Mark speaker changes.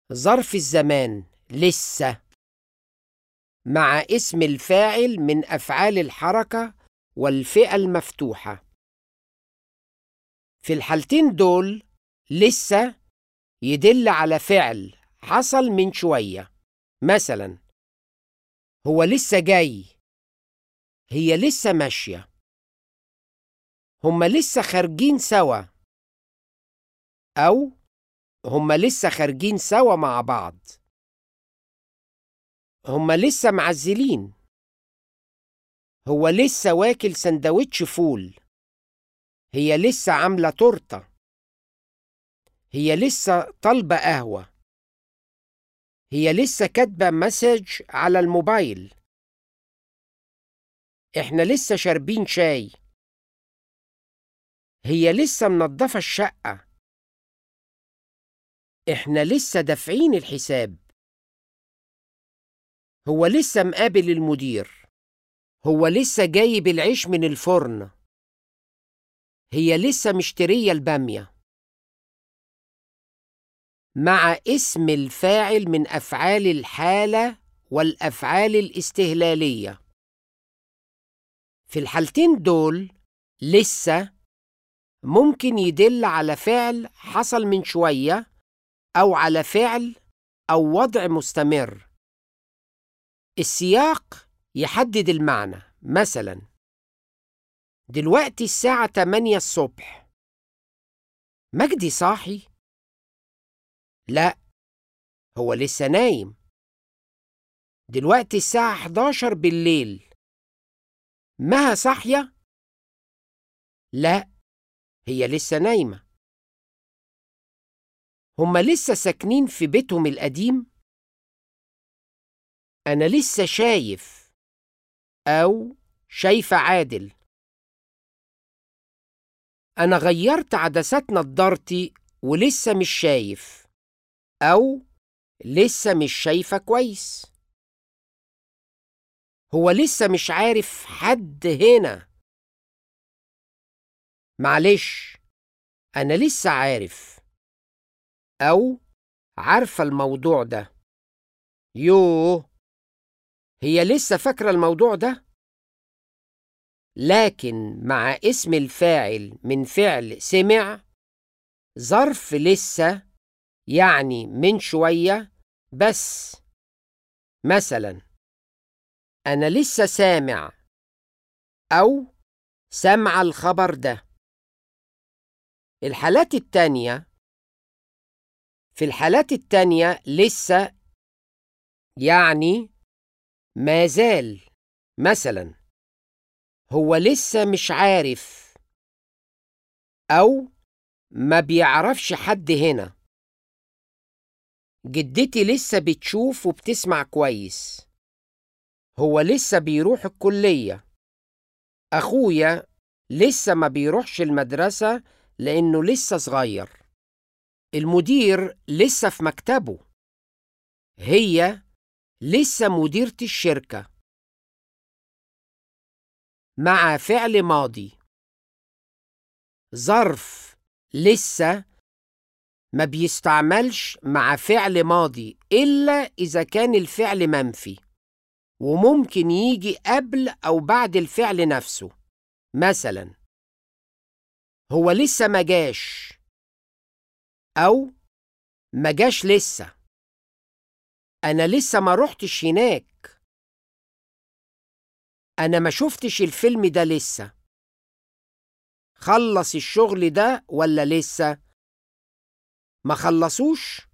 Speaker 1: ظرف الزمان لسه مع اسم الفاعل من أفعال الحركة والفئة المفتوحة في الحالتين دول لسه يدل على فعل حصل من شوية مثلا هو لسه جاي هي لسه ماشية هما لسه خارجين سوا أو هما لسه خارجين سوا مع بعض هما لسه معزلين هو لسه واكل سندوتش فول هي لسه عاملة تورتة هي لسه طالبة قهوة هي لسه كاتبة مسج على الموبايل احنا لسه شاربين شاي هي لسه منضفة الشقة احنا لسه دافعين الحساب هو لسه مقابل المدير هو لسه جايب العيش من الفرن هي لسه مشترية البامية مع اسم الفاعل من أفعال الحالة والأفعال الاستهلالية في الحالتين دول لسه ممكن يدل على فعل حصل من شوية أو على فعل أو وضع مستمر السياق يحدد المعنى مثلا دلوقتي الساعة 8 الصبح مجدي صاحي؟ لا هو لسه نايم دلوقتي الساعة 11 بالليل مها صاحية؟ لا هي لسه نايمة هما لسه ساكنين في بيتهم القديم؟ أنا لسه شايف أو شايفة عادل أنا غيرت عدسات نضارتي ولسه مش شايف أو لسه مش شايفة كويس هو لسه مش عارف حد هنا معلش أنا لسه عارف أو عارفة الموضوع ده يوه هي لسه فاكرة الموضوع ده لكن مع اسم الفاعل من فعل سمع ظرف لسه يعني من شوية بس مثلا أنا لسه سامع أو سمع الخبر ده الحالات التانية في الحالات التانية لسه يعني ما زال مثلا هو لسه مش عارف أو ما بيعرفش حد هنا جدتي لسه بتشوف وبتسمع كويس هو لسه بيروح الكلية أخويا لسه ما بيروحش المدرسة لأنه لسه صغير المدير لسه في مكتبه هي لسه مديرة الشركة مع فعل ماضي ظرف لسه ما بيستعملش مع فعل ماضي إلا إذا كان الفعل منفي وممكن يجي قبل أو بعد الفعل نفسه مثلا هو لسه ما جاش أو ما جاش لسه أنا لسه ما رحتش هناك أنا ما شفتش الفيلم ده لسه خلص الشغل ده ولا لسه ما خلصوش